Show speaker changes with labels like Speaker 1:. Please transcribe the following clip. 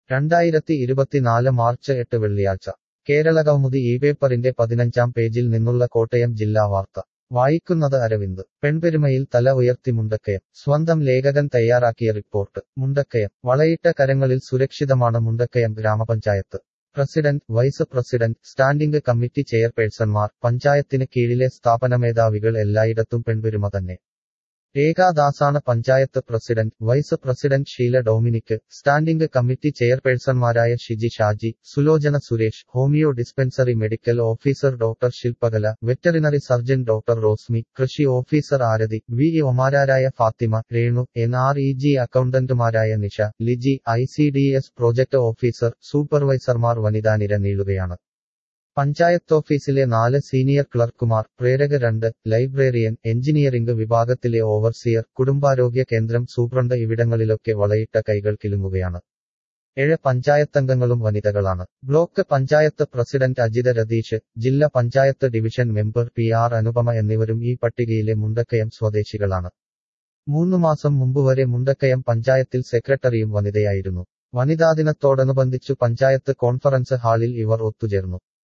Speaker 1: രണ്ടായിരത്തി ഇരുപത്തിനാല് മാർച്ച് എട്ട് വെള്ളിയാഴ്ച കേരളകൗമുദി ഈ പേപ്പറിന്റെ പതിനഞ്ചാം പേജിൽ നിന്നുള്ള കോട്ടയം ജില്ലാ വാർത്ത വായിക്കുന്നത് അരവിന്ദ് പെൺപെരുമയിൽ തല ഉയർത്തി മുണ്ടക്കയം സ്വന്തം ലേഖകൻ തയ്യാറാക്കിയ റിപ്പോർട്ട് മുണ്ടക്കയം വളയിട്ട കരങ്ങളിൽ സുരക്ഷിതമാണ് മുണ്ടക്കയം ഗ്രാമപഞ്ചായത്ത് president vice president standing committee ചെയർപേഴ്സൺമാർ പഞ്ചായത്തിന് കീഴിലെ സ്ഥാപനമേധാവികൾ എല്ലായിടത്തും പെൺപെരുമ തന്നെ രേഖാദാസാണ് panchayat president vice president Sheela Dominic standing committee ചെയർപേഴ്സൺമാരായ Shiji Shaji Sulochana Suresh homeo dispensary medical officer doctor Shilpakala veterinary surgeon doctor Rosmi കൃഷി ഓഫീസർ ആരതി വി ഇ ഒമാരായ Fathima Renu N R E G അക്കൗണ്ടന്റുമാരായ Nisha Liji I C D S project officer സൂപ്പർവൈസർമാർ വനിതാ നിര നീളുകയാണ് പഞ്ചായത്ത് ഓഫീസിലെ നാല് സീനിയർ ക്ലർക്കുമാർ പ്രേരക രണ്ട് ലൈബ്രറിയൻ എഞ്ചിനീയറിംഗ് വിഭാഗത്തിലെ ഓവർസിയർ കുടുംബാരോഗ്യ കേന്ദ്രം സൂപ്രണ്ട് ഇവിടങ്ങളിലൊക്കെ വളയിട്ട കൈകൾ കിലുങ്ങുകയാണ് ഏഴ് പഞ്ചായത്തംഗങ്ങളും വനിതകളാണ് ബ്ലോക്ക് പഞ്ചായത്ത് പ്രസിഡന്റ് അജിത രതീഷ് ജില്ലാ panchayat division member P R Anupama എന്നിവരും ഈ പട്ടികയിലെ മുണ്ടക്കയം സ്വദേശികളാണ് മൂന്നു മാസം മുമ്പ് വരെ മുണ്ടക്കയം പഞ്ചായത്തിൽ സെക്രട്ടറിയും വനിതയായിരുന്നു വനിതാ ദിനത്തോടനുബന്ധിച്ചു പഞ്ചായത്ത് കോൺഫറൻസ് ഹാളിൽ ഇവർ ഒത്തുചേർന്നു